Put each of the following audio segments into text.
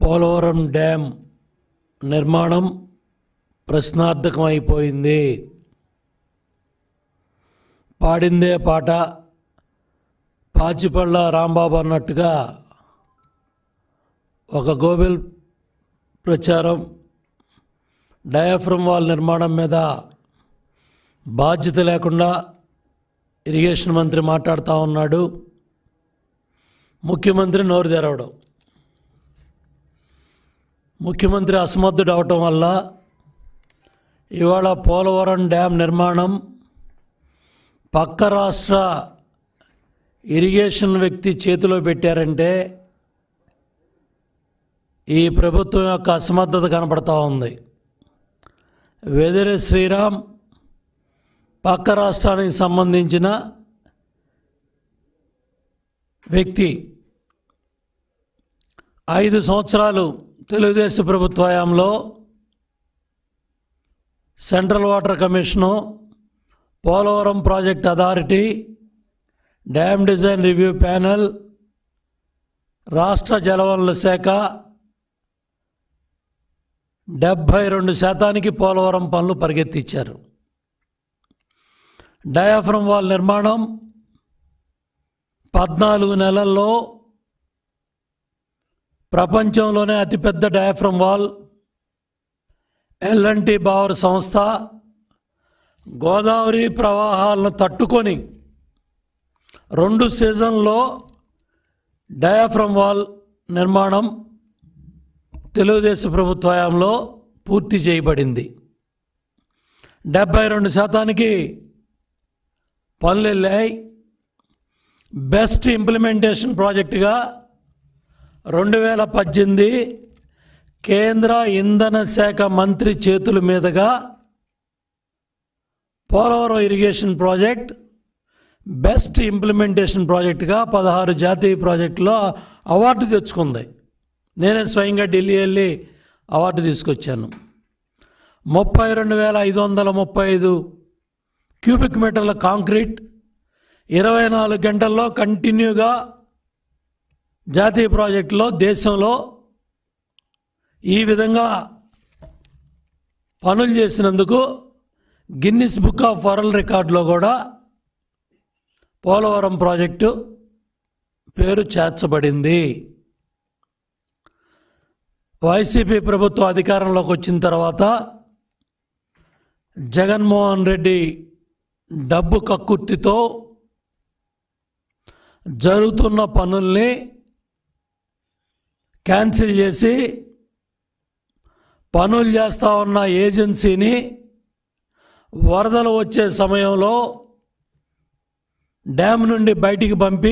Polavaram dam నిర్మాణం ప్రశ్నార్థకమైపోయింది పాడిందే పాట పాచిపళ్ళ రాంబాబు అన్నట్టుగా ఒక గోబెల్ ప్రచారం డయాఫ్రమ్ వాల్ నిర్మాణం మీద బాధ్యత లేకుండా ఇరిగేషన్ మంత్రి మాట్లాడుతూ ఉన్నాడు ముఖ్యమంత్రి నోరు తెరవడం ముఖ్యమంత్రి అసమర్థుడు అవటం వల్ల ఇవాళ పోలవరం డ్యామ్ నిర్మాణం పక్క రాష్ట్ర ఇరిగేషన్ వ్యక్తి చేతిలో పెట్టారంటే ఈ ప్రభుత్వం యొక్క అసమర్థత కనపడతా ఉంది వెదిరి శ్రీరామ్ పక్క రాష్ట్రానికి సంబంధించిన వ్యక్తి ఐదు సంవత్సరాలు తెలుగుదేశం ప్రభుత్వ హయాంలో central water commission Polavaram project authority dam design review panel రాష్ట్ర జలవనరుల శాఖ డెబ్భై రెండు శాతానికి పోలవరం పనులు పరిగెత్తించారు డయాఫ్రమ్ వాల్ నిర్మాణం పద్నాలుగు నెలల్లో ప్రపంచంలోనే అతిపెద్ద డయాఫ్రమ్ వాల్ ఎల్ఎన్టీ బావర్ సంస్థ గోదావరి ప్రవాహాలను తట్టుకొని రెండు సీజన్లో డయాఫ్రమ్ వాల్ నిర్మాణం తెలుగుదేశం ప్రభుత్వ హయాంలో పూర్తి చేయబడింది డెబ్బై రెండు శాతానికి పనులు వెళ్ళాయి బెస్ట్ ఇంప్లిమెంటేషన్ ప్రాజెక్టుగా రెండు వేల పద్దెనిమిది కేంద్ర ఇంధన శాఖ మంత్రి చేతుల మీదుగా Polavaram irrigation project best implementation ప్రాజెక్టుగా పదహారు జాతీయ ప్రాజెక్టులో అవార్డు తెచ్చుకుంది నేనే స్వయంగా ఢిల్లీ వెళ్ళి అవార్డు తీసుకొచ్చాను ముప్పై రెండు వేల ఐదు వందల ముప్పై ఐదు క్యూబిక్ మీటర్ల కాంక్రీట్ ఇరవై నాలుగు గంటల్లో కంటిన్యూగా జాతీయ ప్రాజెక్టులో దేశంలో ఈ విధంగా పనులు చేసినందుకు గిన్నిస్ బుక్ ఆఫ్ వరల్డ్ రికార్డులో కూడా పోలవరం ప్రాజెక్టు పేరు చేర్చబడింది వైసీపీ ప్రభుత్వం అధికారంలోకి వచ్చిన తర్వాత జగన్మోహన్ రెడ్డి డబ్బు కక్కుర్తితో జరుగుతున్న పనుల్ని క్యాన్సిల్ చేసి పనులు చేస్తూ ఉన్న ఏజెన్సీని వరదలు వచ్చే సమయంలో డ్యామ్ నుండి బయటికి పంపి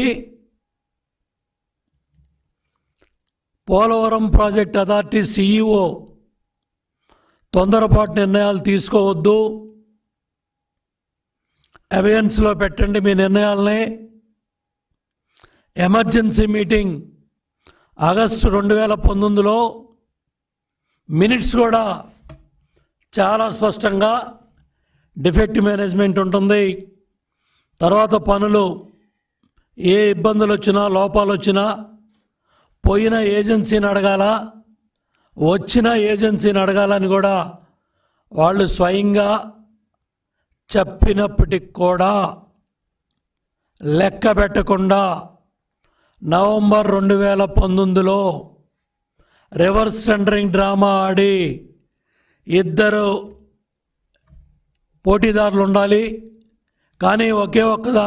పోలవరం ప్రాజెక్ట్ అథారిటీ సిఇఓ తొందరపాటు నిర్ణయాలు తీసుకోవద్దు అవేయన్స్లో పెట్టండి మీ నిర్ణయాలని ఎమర్జెన్సీ మీటింగ్ ఆగస్టు రెండు వేల పంతొమ్మిదిలో మినిట్స్ కూడా చాలా స్పష్టంగా డిఫెక్ట్ మేనేజ్మెంట్ ఉంటుంది తర్వాత పనులు ఏ ఇబ్బందులు వచ్చినా లోపాలు వచ్చినా పోయిన ఏజెన్సీని అడగాల వచ్చిన ఏజెన్సీని అడగాలని కూడా వాళ్ళు స్వయంగా చెప్పినప్పటికి కూడా లెక్క పెట్టకుండా నవంబర్ రెండు వేల పంతొమ్మిదిలో రివర్స్ టెండరింగ్ డ్రామా ఆడి ఇద్దరు పోటీదారులు ఉండాలి కానీ ఒకే ఒక్క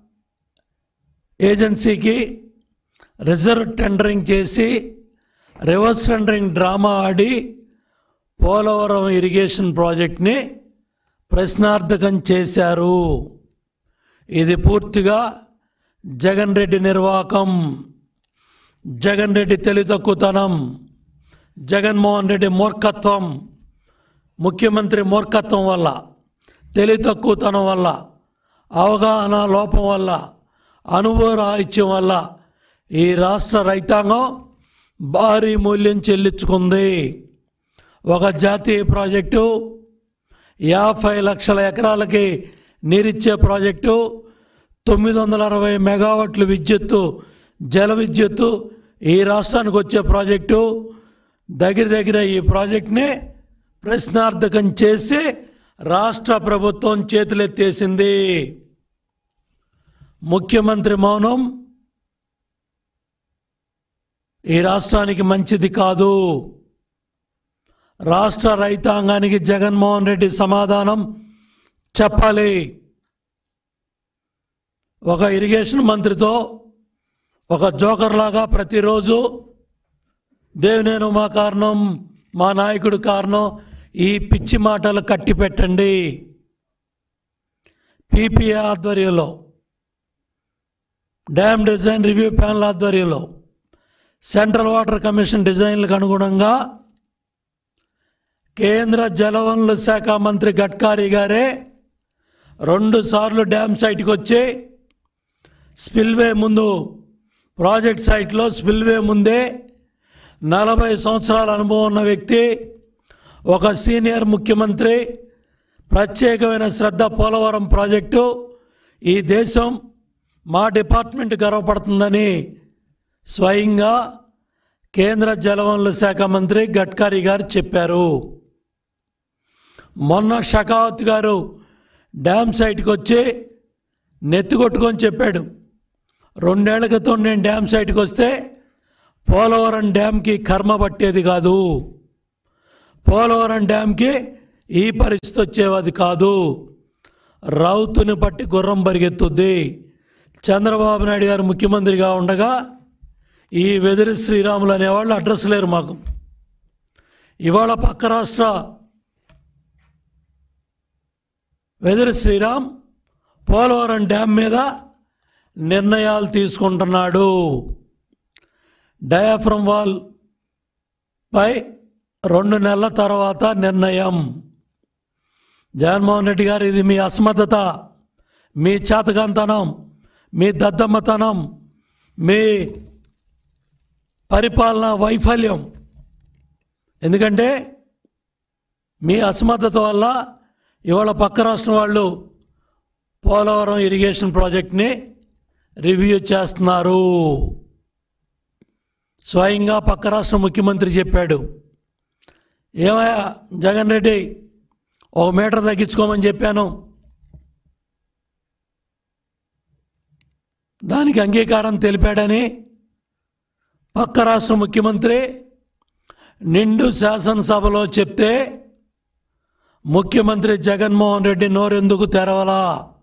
ఏజెన్సీకి రిజర్వ్ టెండరింగ్ చేసి రివర్స్ టెండరింగ్ డ్రామా ఆడి పోలవరం ఇరిగేషన్ ప్రాజెక్ట్ని ప్రశ్నార్థకం చేశారు ఇది పూర్తిగా జగన్ రెడ్డి నిర్వాకం జగన్ రెడ్డి తెలితక్కుతనం జగన్మోహన్ రెడ్డి మూర్ఖత్వం ముఖ్యమంత్రి మూర్ఖత్వం వల్ల తెలితక్కువతనం వల్ల అవగాహన లోపం వల్ల అనుభవ రాహిత్యం వల్ల ఈ రాష్ట్ర రైతాంగం భారీ మూల్యం చెల్లించుకుంది ఒక జాతీయ ప్రాజెక్టు యాభై లక్షల ఎకరాలకి నీరిచ్చే ప్రాజెక్టు తొమ్మిది వందల అరవై మెగావాట్లు విద్యుత్తు జల విద్యుత్తు ఈ రాష్ట్రానికి వచ్చే ప్రాజెక్టు దగ్గర దగ్గర ఈ ప్రాజెక్ట్ని ప్రశ్నార్థకం చేసి రాష్ట్ర ప్రభుత్వం చేతులెత్తేసింది ముఖ్యమంత్రి మౌనం ఈ రాష్ట్రానికి మంచిది కాదు రాష్ట్ర రైతాంగానికి జగన్మోహన్ రెడ్డి సమాధానం చెప్పాలి ఒక ఇరిగేషన్ మంత్రితో ఒక జోకర్ లాగా ప్రతిరోజు దేవినేను మా కారణం మా నాయకుడు కారణం ఈ పిచ్చి మాటలు కట్టి పెట్టండి పీపీఏ ఆధ్వర్యంలో డ్యామ్ డిజైన్ రివ్యూ ప్యానల్ ఆధ్వర్యంలో సెంట్రల్ వాటర్ కమిషన్ డిజైన్లకు అనుగుణంగా కేంద్ర జలవనరుల శాఖ మంత్రి గడ్కారీ గారే రెండు సార్లు డ్యామ్ సైట్కి వచ్చి స్పిల్వే ముందు ప్రాజెక్ట్ సైట్లో స్పిల్వే ముందే నలభై సంవత్సరాల అనుభవం ఉన్న వ్యక్తి ఒక సీనియర్ ముఖ్యమంత్రి ప్రత్యేకమైన శ్రద్ధ పోలవరం ప్రాజెక్టు ఈ దేశం మా డిపార్ట్మెంట్ గర్వపడుతుందని స్వయంగా కేంద్ర జలవనరుల శాఖ మంత్రి గడ్కరీ గారు చెప్పారు మొన్న షకావత్ గారు డ్యామ్ సైట్కి వచ్చి నెత్తికొట్టుకొని చెప్పాడు రెండేళ్ల క్రితం నేను డ్యామ్ సైట్కి వస్తే పోలవరం డ్యామ్కి కర్మ పట్టేది కాదు పోలవరం డ్యామ్కి ఈ పరిస్థితి వచ్చేది కాదు రౌతుని పట్టి గుర్రం పరిగెత్తుద్ది చంద్రబాబు నాయుడు గారు ముఖ్యమంత్రిగా ఉండగా ఈ వెదిరి శ్రీరాములు అనేవాళ్ళు అడ్రస్ లేరు మాకు ఇవాళ పక్క రాష్ట్ర వెదిరి శ్రీరామ్ పోలవరం డ్యామ్ మీద నిర్ణయాలు తీసుకుంటున్నాడు డయాఫ్రమ్ వాల్ పై రెండు నెలల తర్వాత నిర్ణయం జగన్మోహన్ రెడ్డి గారు ఇది మీ అసమర్థత మీ చేతకంతనం మీ దద్దమ్మతనం మీ పరిపాలన వైఫల్యం ఎందుకంటే మీ అసమర్థత వల్ల ఇవాళ పక్క రాష్ట్రం వాళ్ళు పోలవరం ఇరిగేషన్ ప్రాజెక్ట్ని రివ్యూ చేస్తున్నారు స్వయంగా పక్క రాష్ట్ర ముఖ్యమంత్రి చెప్పాడు ఏమయ్యా జగన్ రెడ్డి ఒక మీటర్ తగ్గించుకోమని చెప్పాను దానికి అంగీకారం తెలిపాడని పక్క రాష్ట్ర ముఖ్యమంత్రి నిండు శాసనసభలో చెప్తే ముఖ్యమంత్రి జగన్మోహన్ రెడ్డి నోరెందుకు తెరవలా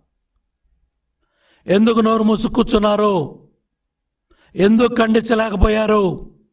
ఎందుకు నోరు మూసుకూర్చున్నారు ఎందుకు ఖండించలేకపోయారు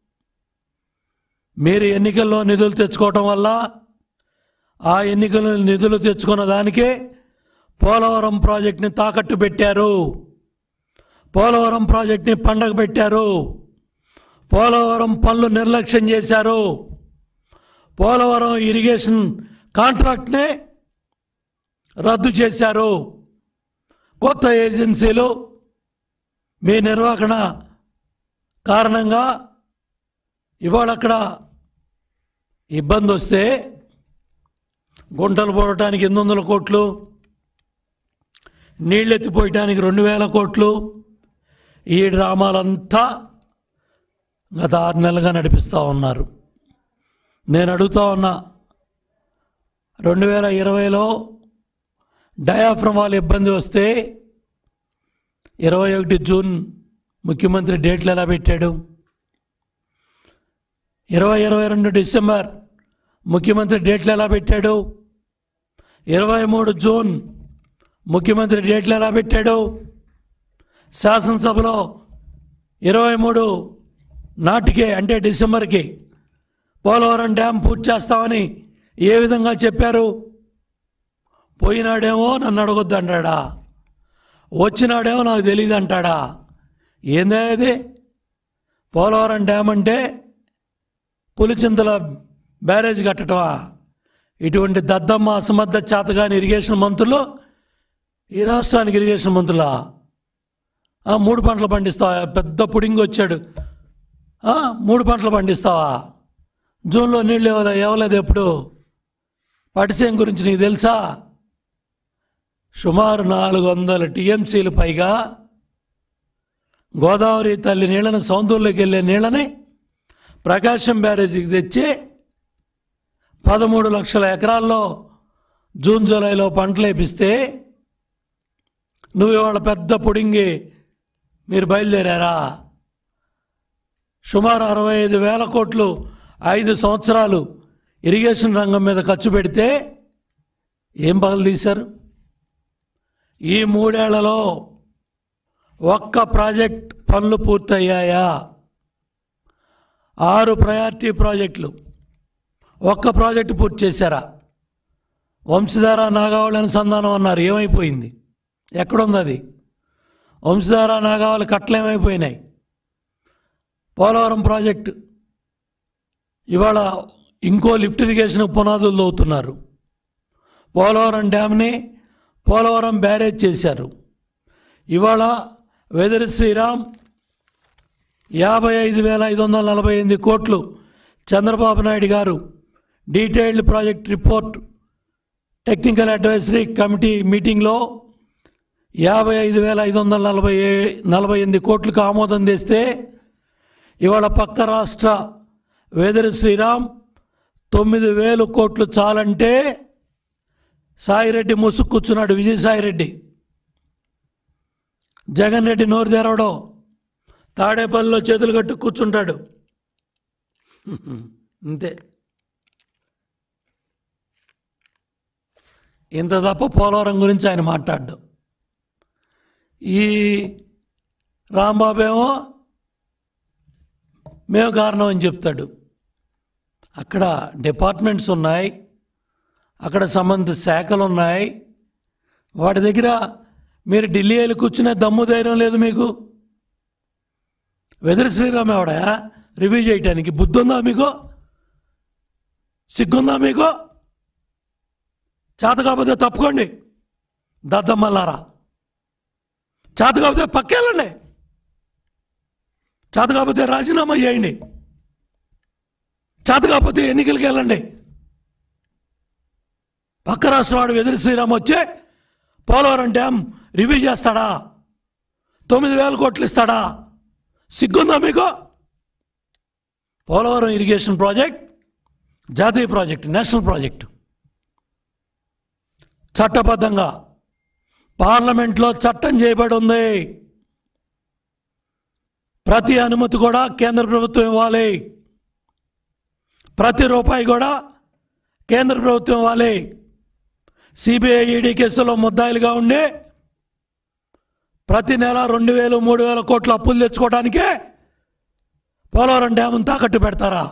మీరు ఎన్నికల్లో నిధులు తెచ్చుకోవటం వల్ల ఆ ఎన్నికల్లో నిధులు తెచ్చుకున్న దానికి పోలవరం ప్రాజెక్ట్ని తాకట్టు పెట్టారు పోలవరం ప్రాజెక్ట్ని పండగ పెట్టారు పోలవరం పనులు నిర్లక్ష్యం చేశారు పోలవరం ఇరిగేషన్ కాంట్రాక్ట్ని రద్దు చేశారు కొత్త ఏజెన్సీలు మీ నిర్వహణ కారణంగా ఇవాళ అక్కడ ఇబ్బంది వస్తే గుంటలు పోవటానికి ఎనిమిది వందల కోట్లు నీళ్ళు ఎత్తిపోయటానికి రెండు వేల కోట్లు ఈ డ్రామాలంతా గత ఆరు నెలలుగా నడిపిస్తూ ఉన్నారు నేను అడుగుతా ఉన్నా రెండు వేల ఇరవైలో డయాఫ్రమ్ వాళ్ళ ఇబ్బంది వస్తే ఇరవై ఒకటి జూన్ ముఖ్యమంత్రి డేట్లు ఎలా పెట్టాడు ఇరవై ఇరవై రెండు డిసెంబర్ ముఖ్యమంత్రి డేట్లు ఎలా పెట్టాడు ఇరవై మూడు జూన్ ముఖ్యమంత్రి డేట్లు ఎలా పెట్టాడు శాసనసభలో ఇరవై మూడు నాటికే అంటే డిసెంబర్కి పోలవరం డ్యామ్ పూర్తి చేస్తామని ఏ విధంగా చెప్పారు పోయినాడేమో నన్ను అడగొద్దు అంటాడా వచ్చినాడేమో నాకు తెలియదు అంటాడా ఏందే అది పోలవరం డ్యామ్ అంటే పులిచింతల బ్యారేజ్ కట్టటమా ఇటువంటి దద్దమ్మ అసమర్థ చేతగాని ఇరిగేషన్ మంత్రులు ఈ రాష్ట్రానికి ఇరిగేషన్ మంత్రులా ఆ, మూడు పంటలు పండిస్తావా పెద్ద పుడింగి వచ్చాడు ఆ, మూడు పంటలు పండిస్తావా జూన్లో నీళ్ళు ఇవ్వలే ఇవ్వలేదు ఎప్పుడు పటిసేం గురించి నీకు తెలుసా సుమారు నాలుగు వందల టీఎంసీలు పైగా గోదావరి తల్లి నీళ్ళని సౌందర్యంలోకి వెళ్ళే నీళ్ళని ప్రకాశం బ్యారేజీకి తెచ్చి పదమూడు లక్షల ఎకరాల్లో జూన్ జూలైలో పంటలు వేపిస్తే నువ్వు ఇవాళ పెద్ద పుడింగి మీరు బయలుదేరారా సుమారు అరవై ఐదు వేల కోట్లు ఐదు సంవత్సరాలు ఇరిగేషన్ రంగం మీద ఖర్చు పెడితే ఏం పగలు తీశారు ఈ మూడేళ్లలో ఒక్క ప్రాజెక్ట్ పనులు పూర్తయ్యాయా ఆరు ప్రయారిటీ ప్రాజెక్టులు ఒక్క ప్రాజెక్టు పూర్తి చేశారా వంశధార నాగావళి అనుసంధానం అన్నారు ఏమైపోయింది ఎక్కడుంది అది వంశధార నాగావళి కట్టలేమైపోయినాయి పోలవరం ప్రాజెక్టు ఇవాళ ఇంకో లిఫ్ట్ ఇరిగేషన్ పునాదులు తవ్వుతున్నారు పోలవరం డ్యామ్ని పోలవరం బ్యారేజ్ చేశారు ఇవాళ వెదరి శ్రీరామ్ యాభై ఐదు వేల ఐదు వందల నలభై ఎనిమిది కోట్లు చంద్రబాబు నాయుడు గారు detailed project report technical advisory committee మీటింగ్లో యాభై ఐదు వేల ఐదు వందల నలభై ఏ- నలభై ఎనిమిది కోట్లకు ఆమోదం తెస్తే ఇవాళ పక్క రాష్ట్ర వేదరి శ్రీరామ్ తొమ్మిది వేలు కోట్లు చాలంటే సాయిరెడ్డి ముసుగు కూర్చున్నాడు విజయసాయిరెడ్డి జగన్ రెడ్డి నోరు తెరవడం తాడేపల్లిలో చేతులు కట్టు కూర్చుంటాడు అంతే ఇంత తప్ప పోలవరం గురించి ఆయన మాట్లాడ్డు ఈ రాంబాబు ఏమో మేము కారణం అని చెప్తాడు అక్కడ డిపార్ట్మెంట్స్ ఉన్నాయి అక్కడ సంబంధిత శాఖలు ఉన్నాయి వాటి దగ్గర మీరు ఢిల్లీ వెళ్ళి కూర్చునే దమ్ము ధైర్యం లేదు మీకు వెదరి శ్రీరామ్ ఎవడ రివ్యూ చేయటానికి బుద్ధి ఉందా మీకు సిగ్గుందా మీకు చేత కాకపోతే తప్పుకోండి దద్దమ్మల్లారా చేత కాకపోతే పక్కెళ్ళండి చేత కాకపోతే రాజీనామా చేయండి చేత కాకపోతే ఎన్నికలకి వెళ్ళండి పక్క రాష్ట్రం వాడు ఎదురు శ్రీరామ్ వచ్చే పోలవరం డ్యామ్ రివ్యూ చేస్తాడా తొమ్మిది వేల కోట్లు ఇస్తాడా సిగ్గుందా మీకు పోలవరం ఇరిగేషన్ ప్రాజెక్ట్ జాతీయ ప్రాజెక్ట్ నేషనల్ ప్రాజెక్టు చట్టబద్ధంగా పార్లమెంట్లో చట్టం చేయబడి ఉంది ప్రతి అనుమతి కూడా కేంద్ర ప్రభుత్వం ఇవ్వాలి ప్రతి రూపాయి కూడా కేంద్ర ప్రభుత్వం ఇవ్వాలి సిబిఐ ఈడీ కేసులో ముద్దాయిలుగా ఉండి ప్రతి నెల రెండు వేలు మూడు వేల కోట్ల అప్పులు తెచ్చుకోవడానికే పోలవరం డ్యామ్ను తాకట్టు పెడతారా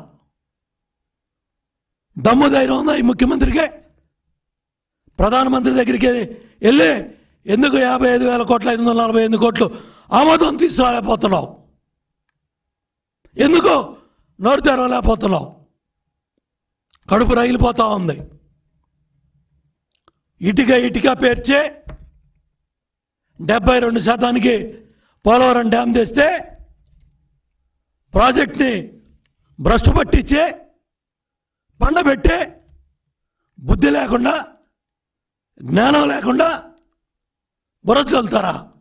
దమ్ము ధైర్యం ఉందా ఈ ముఖ్యమంత్రికి ప్రధానమంత్రి దగ్గరికి వెళ్ళి ఎందుకు యాభై ఐదు వేల కోట్ల ఐదు వందల నలభై ఎనిమిది కోట్లు ఆమోదం తీసుకురాలేకపోతున్నావు ఎందుకు నోరు తెరవలేకపోతున్నావు కడుపు రగిలిపోతా ఉంది ఇటుక ఇటుక పేర్చే డెబ్బై రెండు శాతానికి పోలవరం డ్యామ్ తెస్తే ప్రాజెక్ట్ని భ్రష్టు పట్టించే పండబెట్టే బుద్ధి లేకుండా జ్ఞానం లేకుండా బుర్ర చల్లుతారా